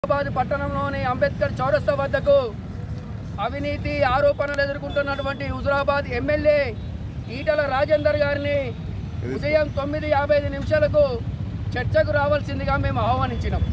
హైదరాబాద్ పట్టణంలోని అంబేద్కర్ చౌరస్తా వద్దకు అవినీతి ఆరోపణలు ఎదుర్కొంటున్నటువంటి హుజురాబాద్ ఎమ్మెల్యే ఈటల రాజేందర్ గారిని ఉదయం తొమ్మిది యాభై ఐదు నిమిషాలకు చర్చకు రావాల్సిందిగా మేము ఆహ్వానించినాం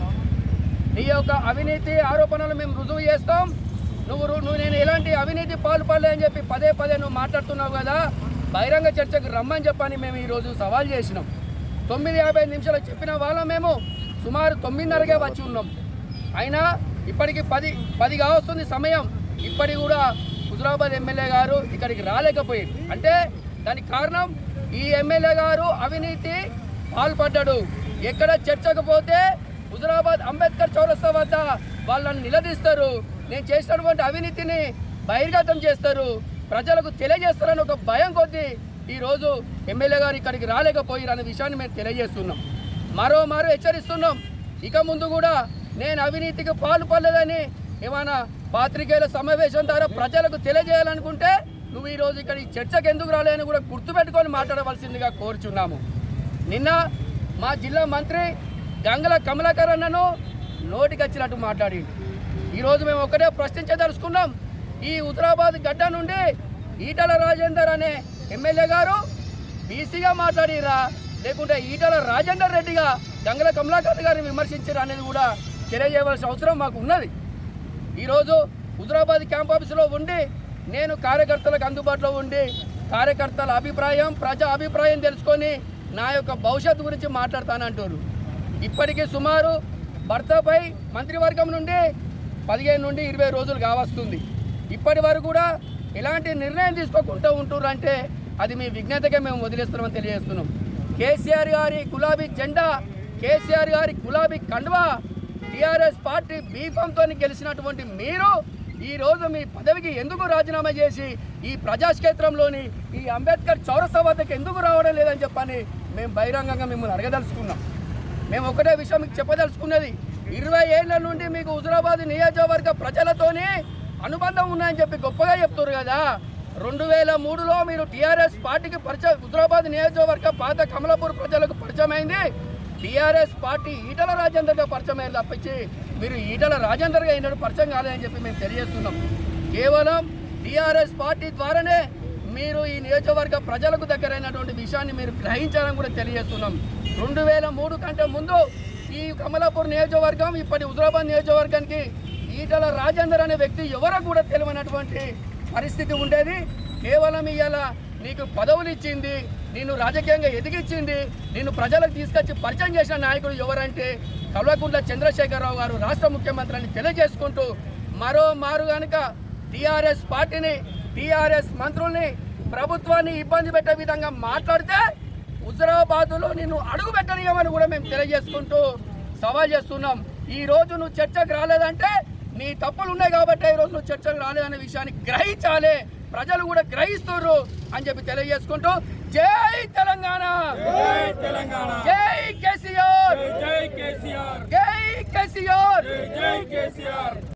నీ యొక్క అవినీతి ఆరోపణలు మేము రుజువు చేస్తాం నువ్వు రు- నువ్వు నేను ఎలాంటి అవినీతి పాల్పడలే అని చెప్పి పదే పదే నువ్వు మాట్లాడుతున్నావు కదా బహిరంగ చర్చకు రమ్మని చెప్పని మేము ఈరోజు సవాల్ చేసినాం తొమ్మిది యాభై ఐదు నిమిషాలు చెప్పిన వాళ్ళం మేము సుమారు తొమ్మిదిన్నరకే వచ్చి ఉన్నాం అయినా ఇప్పటికి పది పది కావస్తుంది సమయం ఇప్పటికి కూడా హుజురాబాద్ ఎమ్మెల్యే గారు ఇక్కడికి రాలేకపోయింది అంటే దానికి కారణం ఈ ఎమ్మెల్యే గారు అవినీతి పాల్పడ్డాడు ఎక్కడ చర్చకు పోతే హుజురాబాద్ అంబేద్కర్ చౌరస్తా వద్ద వాళ్ళని నిలదీస్తారు నేను చేసినటువంటి అవినీతిని బహిర్గతం చేస్తారు ప్రజలకు తెలియజేస్తారని ఒక భయం కొద్దీ ఈరోజు ఎమ్మెల్యే గారు ఇక్కడికి రాలేకపోయారు అనే విషయాన్ని మేము తెలియజేస్తున్నాం మరో మరో హెచ్చరిస్తున్నాం ఇక ముందు కూడా నేను అవినీతికి పాల్పడలేదని ఏమైనా పాత్రికేయుల సమావేశం ద్వారా ప్రజలకు తెలియజేయాలనుకుంటే నువ్వు ఈరోజు ఇక్కడ ఈ చర్చకు ఎందుకు రాలేదని కూడా గుర్తుపెట్టుకొని మాట్లాడవలసిందిగా కోరుచున్నాము నిన్న మా జిల్లా మంత్రి గంగల కమలాకర్ అన్నను నోటికి వచ్చినట్టు మాట్లాడి ఈరోజు మేము ఒకటే ప్రశ్నించదలుచుకున్నాం ఈ హుజరాబాద్ గడ్డ నుండి ఈటల రాజేందర్ అనే ఎమ్మెల్యే గారు బీసీగా మాట్లాడిరా లేకుంటే ఈటల రాజేందర్ రెడ్డిగా గంగల కమలాకర్ గారిని విమర్శించారు అనేది కూడా తెలియజేయవలసిన అవసరం మాకు ఉన్నది ఈరోజు హుజరాబాద్ క్యాంప్ ఆఫీసులో ఉండి నేను కార్యకర్తలకు అందుబాటులో ఉండి కార్యకర్తల అభిప్రాయం ప్రజా అభిప్రాయం తెలుసుకొని నా యొక్క భవిష్యత్తు గురించి మాట్లాడతానంటారు ఇప్పటికీ సుమారు భర్తపై మంత్రివర్గం నుండి పదిహేను నుండి ఇరవై రోజులు కావస్తుంది ఇప్పటి వరకు కూడా ఎలాంటి నిర్ణయం తీసుకోకుండా ఉంటున్నారంటే అది మీ విజ్ఞతగా మేము వదిలేస్తున్నామని తెలియజేస్తున్నాం కేసీఆర్ గారి గులాబీ జెండా కేసీఆర్ గారి గులాబీ కండువా టీఆర్ఎస్ పార్టీ బీఫంతో గెలిచినటువంటి మీరు ఈ రోజు మీ పదవికి ఎందుకు రాజీనామా చేసి ఈ ప్రజాక్షేత్రంలోని ఈ అంబేద్కర్ చౌరస్తా వద్దకు ఎందుకు రావడం లేదని చెప్పని మేము బహిరంగంగా మిమ్మల్ని అడగదలుచుకున్నాం మేము ఒకటే విషయం మీకు చెప్పదలుచుకున్నది ఇరవై ఏళ్ల నుండి మీకు హుజురాబాద్ నియోజకవర్గ ప్రజలతోని అనుబంధం ఉన్నాయని చెప్పి గొప్పగా చెప్తారు కదా రెండు వేల మూడులో మీరు టీఆర్ఎస్ పార్టీకి పరిచయం హుజురాబాద్ నియోజకవర్గ పాత కమలాపూర్ ప్రజలకు పరిచయం అయింది టీఆర్ఎస్ పార్టీ ఈటల రాజేందర్గా పరిచయం అయ్యారు తప్పించి మీరు ఈటల రాజేందర్గా అయినాడు పరిచయం కాలేదని చెప్పి మేము తెలియజేస్తున్నాం కేవలం టీఆర్ఎస్ పార్టీ ద్వారానే మీరు ఈ నియోజకవర్గ ప్రజలకు దగ్గరైనటువంటి విషయాన్ని మీరు గ్రహించాలని కూడా తెలియజేస్తున్నాం రెండు వేల మూడు కంటే ముందు ఈ కమలాపూర్ నియోజకవర్గం ఇప్పటి హుజరాబాద్ నియోజకవర్గానికి ఈటల రాజేందర్ అనే వ్యక్తి ఎవరో కూడా తెలియనటువంటి పరిస్థితి ఉండేది కేవలం ఇవాళ నీకు పదవులు ఇచ్చింది నిన్ను రాజకీయంగా ఎదిగించింది నిన్ను ప్రజలకు తీసుకొచ్చి పరిచయం చేసిన నాయకుడు ఎవరంటే కల్వకుంట్ల చంద్రశేఖరరావు గారు రాష్ట్ర ముఖ్యమంత్రి అని తెలియజేసుకుంటూ మరో మారు కనుక టీఆర్ఎస్ పార్టీని టీఆర్ఎస్ మంత్రుల్ని ప్రభుత్వాన్ని ఇబ్బంది పెట్టే విధంగా మాట్లాడితే హుజరాబాదులో నిన్ను అడుగు పెట్టనీయమని కూడా మేము తెలియజేసుకుంటూ సవాల్ చేస్తున్నాం ఈ రోజు నువ్వు చర్చకు రాలేదంటే నీ తప్పులు ఉన్నాయి కాబట్టి ఈ రోజు నువ్వు చర్చకు రాలేదనే విషయాన్ని గ్రహించాలి ప్రజలు కూడా గ్రహిస్తున్నారు అని చెప్పి తెలియజేసుకుంటూ జై తెలంగాణ జై తెలంగాణ జై కేసీఆర్ జై కేసీఆర్ జై కేసీఆర్ జై కేసీఆర్